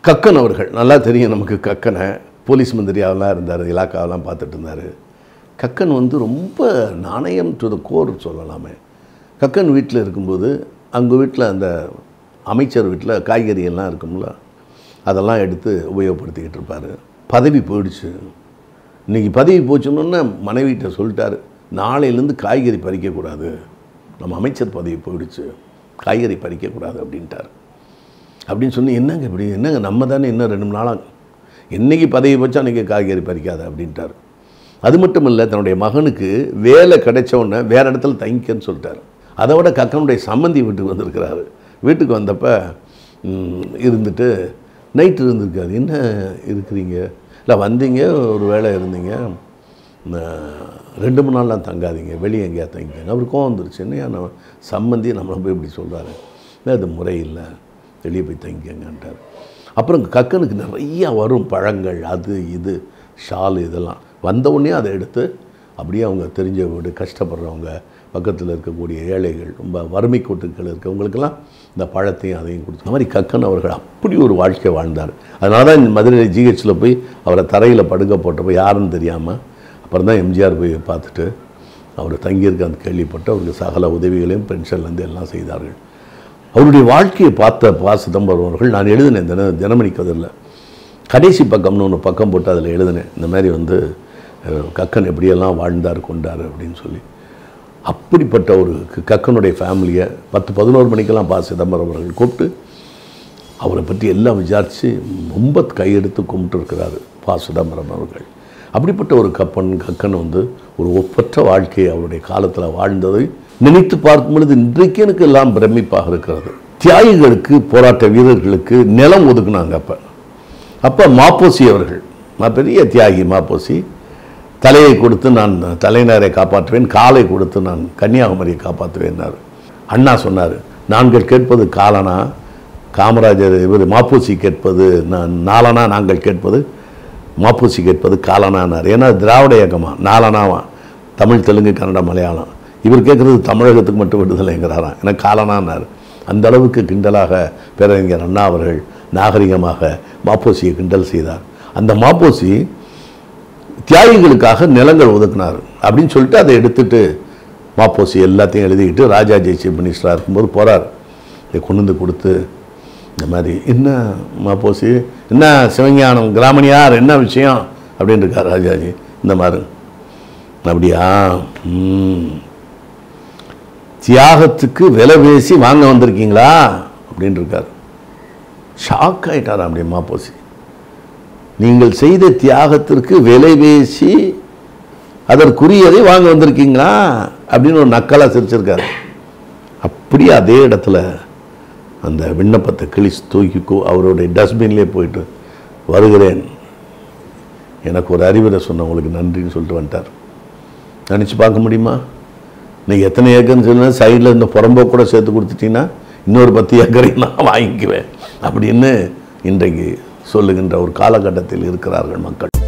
கக்கன் அவர்கள் நல்லா தெரியும் நமக்கு கக்கனை போலீஸ் மந்திரியாவெல்லாம் இருந்தார் இலாக்காவெல்லாம் பார்த்துட்டு இருந்தார் கக்கன் வந்து ரொம்ப நாணயம் டு த கோர் சொல்லலாமே கக்கன் வீட்டில் இருக்கும்போது அவங்க வீட்டில் அந்த அமைச்சர் வீட்டில் காய்கறி எல்லாம் இருக்கும்ல அதெல்லாம் எடுத்து உபயோகப்படுத்திக்கிட்டு இருப்பார் பதவி போயிடுச்சு இன்றைக்கி பதவி போச்சுன்னு மனைவிகிட்ட சொல்லிட்டாரு நாளையிலேருந்து காய்கறி பறிக்கக்கூடாது நம்ம அமைச்சர் பதவி போயிடுச்சு காய்கறி பறிக்கக்கூடாது அப்படின்ட்டார் அப்படின்னு சொல்லி என்னங்க இப்படி என்னங்க நம்ம தானே இன்னும் ரெண்டு மூணு நாளாக என்னைக்கு பதவி போச்சா அன்றைக்கி காய்கறி பறிக்காத அப்படின்ட்டார் அது மட்டும் இல்லை தன்னுடைய மகனுக்கு வேலை கிடைச்ச உடனே வேறு இடத்துல தங்கிக்கன்னு சொல்லிட்டார் அதை விட கக்கனுடைய சம்மந்தி வீட்டுக்கு வந்திருக்கிறாரு வீட்டுக்கு வந்தப்போ ம், இருந்துட்டு நைட்டு இருந்திருக்காரு என்ன இருக்கிறீங்க இல்லை வந்தீங்க ஒரு வேளை இருந்தீங்க நான் ரெண்டு மூணு நாள்லாம் தங்காதீங்க வெளியே எங்கேயா தங்கிக்கங்க அவர் கோவம் வந்துருச்சு என்னையா நம்ம சம்மந்தி நம்மளை போய் இப்படி சொல்கிறாரு இல்லை அது முறை இல்லை வெளியே போய் தங்கிக்கங்கன்ட்டார் அப்புறம் கக்கனுக்கு நிறையா வரும் பழங்கள் அது இது ஷால் இதெல்லாம் வந்த உடனே அதை எடுத்து அப்படியே அவங்க தெரிஞ்ச வீடு கஷ்டப்படுறவங்க பக்கத்தில் இருக்கக்கூடிய ஏழைகள் ரொம்ப வறுமை கோட்டுக்கள் இருக்கவங்களுக்கெல்லாம் இந்த பழத்தையும் அதையும் கொடுத்து அந்த மாதிரி கக்கன் அவர்கள் அப்படி ஒரு வாழ்க்கை வாழ்ந்தார் அதனால தான் இந்த மதுரை ஜிஹெச்சில் போய் அவரை தரையில் படுக்க போட்டப்போ யாருன்னு தெரியாமல் அப்புறம் தான் எம்ஜிஆர் போய் பார்த்துட்டு அவர் தங்கியிருக்க அந்த கேள்விப்பட்டு அவருக்கு சகல உதவிகளையும் பென்ஷன்லேருந்து எல்லாம் செய்தார்கள் அவருடைய வாழ்க்கையை பார்த்த பா சிதம்பரம் அவர்கள் நான் எழுதினேன் தின தினமணி கதிரில் கடைசி பக்கம்னு ஒன்று பக்கம் போட்டு அதில் எழுதினேன் இந்த மாதிரி வந்து அஹ், கக்கன் எப்படியெல்லாம் வாழ்ந்தார் கொண்டார் அப்படின்னு சொல்லி அப்படிப்பட்ட ஒரு க- கக்கனுடைய ஃபேமிலியை பத்து பதினோரு மணிக்கெல்லாம் பா சிதம்பரம் அவர்கள் கூப்பிட்டு அவரை பற்றி எல்லாம் விசாரித்து ரொம்ப கையெடுத்து கும்பிட்டுருக்கிறாரு பா சிதம்பரம் அவர்கள் அப்படிப்பட்ட ஒரு கப்பன் கக்கன் வந்து ஒரு ஒப்பற்ற வாழ்க்கையை அவருடைய காலத்தில் வாழ்ந்ததை நினைத்து பார்க்கும் பொழுது இன்றைக்கு எனக்கு எல்லாம் பிரமிப்பாக இருக்கிறது தியாகிகளுக்கு போராட்ட வீரர்களுக்கு நிலம் ஒதுக்குனாங்க அப்போ அப்போ மாப்போசி அவர்கள் நான் பெரிய தியாகி மாப்போசி தலையை கொடுத்து நான் தலைநகரை காப்பாற்றுவேன் காலை கொடுத்து நான் கன்னியாகுமரியை காப்பாற்றுவேன்னார் அண்ணா சொன்னார் நாங்கள் கேட்பது காலனா காமராஜர் இவர் மாப்போசி கேட்பது நான் நாலனா நாங்கள் கேட்பது மாப்போசி கேட்பது காலனானார் ஏன்னா திராவிட இயக்கமா நாலனாவா தமிழ் தெலுங்கு கன்னடம் மலையாளம் இவர் கேட்குறது தமிழகத்துக்கு மட்டும் விடுதலைங்கிறாராம் ஏன்னா காலனானார் அந்த அளவுக்கு கிண்டலாக பேரறிஞர் அண்ணா அவர்கள் நாகரிகமாக மாப்போசியை கிண்டல் செய்தார் அந்த மாப்போசி தியாகிகளுக்காக நிலங்கள் ஒதுக்குனார் அப்படின்னு சொல்லிட்டு அதை எடுத்துட்டு மாப்போசி எல்லாத்தையும் எழுதிக்கிட்டு ராஜாஜி சீஃப் மினிஸ்டராக இருக்கும்போது போகிறார் இதை கொண்டு வந்து கொடுத்து இந்த மாதிரி என்ன மாப்போசி என்ன சிவஞானம் கிராமணியார் என்ன விஷயம் அப்படின்னு இருக்கார் ராஜாஜி இந்த மாதிரி அப்படியா ம் தியாகத்துக்கு விலை பேசி வாங்க வந்திருக்கீங்களா அப்படின்னு இருக்கார் ஷாக் ஆயிட்டார் அப்படியே மாப்போசி நீங்கள் செய்த தியாகத்திற்கு விலை பேசி அதற்குரியதை வாங்க வந்திருக்கீங்களா அப்படின்னு ஒரு நக்கலாக சிரிச்சிருக்காரு அப்படியே அதே இடத்துல அந்த விண்ணப்பத்தை கிழிச்சு தூக்கிக்கோ அவருடைய டஸ்ட்பின்லேயே போயிட்டு வருகிறேன் எனக்கு ஒரு அறிவுரை சொன்னவங்களுக்கு நன்றின்னு சொல்லிட்டு வந்துட்டார் நினச்சி பார்க்க முடியுமா நீங்கள் எத்தனை ஏக்கர்னு சொல்லுங்க சைடில் இந்த புறம்போ கூட சேர்த்து கொடுத்துட்டீங்கன்னா இன்னொரு பத்து ஏக்கரை நான் வாங்கிக்குவேன் அப்படின்னு இன்றைக்கு சொல்லுகின்ற ஒரு காலகட்டத்தில் இருக்கிறார்கள் மக்கள்